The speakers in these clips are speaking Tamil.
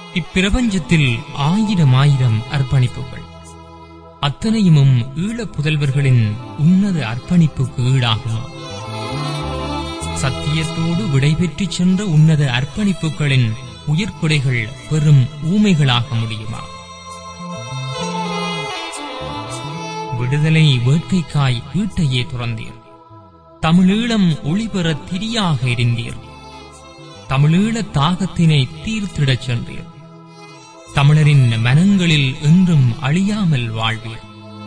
இப்பிரபஞ்சத்தில் ஆயிரம் ஆயிரம் அர்ப்பணிப்புகள் அத்தனையுமும் ஈழப் புதல்வர்களின் உன்னத அர்ப்பணிப்புக்கு ஈடாகுமா சத்தியத்தோடு விடைபெற்றுச் சென்ற உன்னத அர்ப்பணிப்புகளின் உயிர்க்குடைகள் பெரும் ஊமைகளாக முடியுமா விடுதலை வேட்கைக்காய் வீட்டையே துறந்தீர் தமிழீழம் ஒளிபெற திரியாக எரிந்தீர் தமிழீழ தாகத்தினை தீர்த்திடச் சென்றீர் தமிழரின் மனங்களில் என்றும் அழியாமல் வாழ்வீர்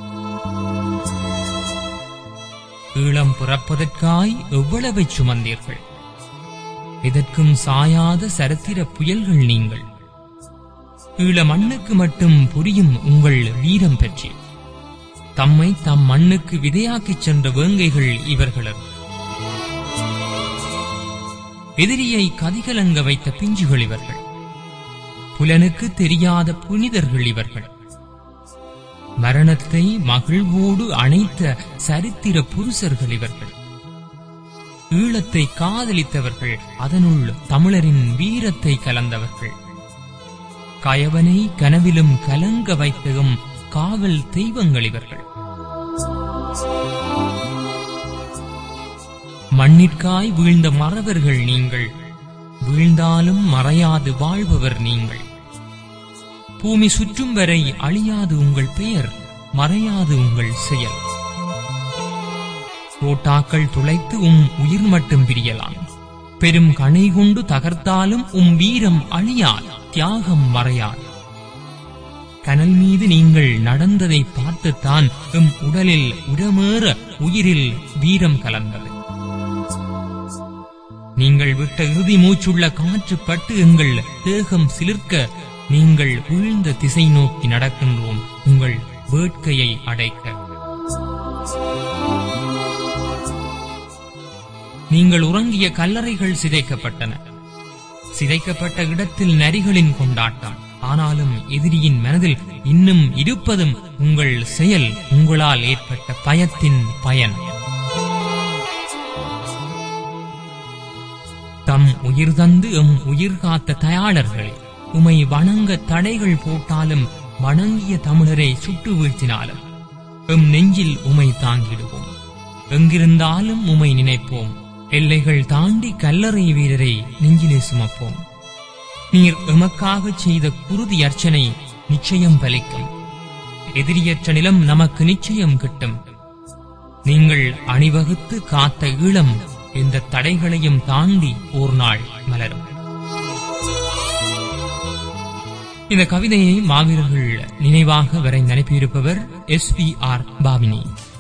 ஈழம் பிறப்பதற்காய் எவ்வளவை சுமந்தீர்கள் இதற்கும் சாயாத சரித்திர புயல்கள் நீங்கள் ஈழ மண்ணுக்கு மட்டும் புரியும் உங்கள் வீரம் பற்றி தம்மை தம் மண்ணுக்கு விதையாக்கிச் சென்ற வேங்கைகள் இவர்களது எதிரியை கதிகலங்க வைத்த பிஞ்சுகள் இவர்கள் புலனுக்கு தெரியாத புனிதர்கள் இவர்கள் மரணத்தை மகிழ்வோடு அணைத்த சரித்திர புருஷர்கள் இவர்கள் ஈழத்தை காதலித்தவர்கள் அதனுள் தமிழரின் வீரத்தை கலந்தவர்கள் கயவனை கனவிலும் கலங்க வைத்ததும் காவல் தெய்வங்கள் இவர்கள் மண்ணிற்காய் வீழ்ந்த மறவர்கள் நீங்கள் வீழ்ந்தாலும் மறையாது வாழ்பவர் நீங்கள் பூமி சுற்றும் வரை அழியாது உங்கள் பெயர் மறையாது உங்கள் செயல் ரோட்டாக்கள் துளைத்து உம் உயிர் மட்டும் பிரியலாம் பெரும் கணை கொண்டு தகர்த்தாலும் உம் வீரம் அழியாது தியாகம் மறையாது கனல் மீது நீங்கள் நடந்ததை பார்த்துத்தான் எம் உடலில் உரமேற உயிரில் வீரம் கலந்தது நீங்கள் விட்ட இறுதி மூச்சுள்ள காற்று பட்டு எங்கள் தேகம் சிலிர்க்க நீங்கள் வீழ்ந்த திசை நோக்கி நடக்கின்றோம் உங்கள் வேட்கையை அடைக்க நீங்கள் உறங்கிய கல்லறைகள் சிதைக்கப்பட்டன சிதைக்கப்பட்ட இடத்தில் நரிகளின் கொண்டாட்டம் ஆனாலும் எதிரியின் மனதில் இன்னும் இருப்பதும் உங்கள் செயல் உங்களால் ஏற்பட்ட பயத்தின் பயன் தம் உயிர் தந்து எம் உயிர் காத்த தயாளர்களே உமை வணங்க தடைகள் போட்டாலும் வணங்கிய தமிழரை சுட்டு வீழ்த்தினாலும் எம் நெஞ்சில் உமை தாங்கிடுவோம் எங்கிருந்தாலும் உமை நினைப்போம் எல்லைகள் தாண்டி கல்லறை வீரரை நெஞ்சிலே சுமப்போம் நீர் எமக்காக செய்த குருதி அர்ச்சனை நிச்சயம் பலிக்கும் எதிரியற்ற நிலம் நமக்கு நிச்சயம் கிட்டும் நீங்கள் அணிவகுத்து காத்த ஈழம் எந்த தடைகளையும் தாண்டி ஓர் நாள் மலரும் இந்த கவிதையை மாவீரர்கள் நினைவாக வரைந்து அனுப்பியிருப்பவர் எஸ் பி ஆர் பாவினி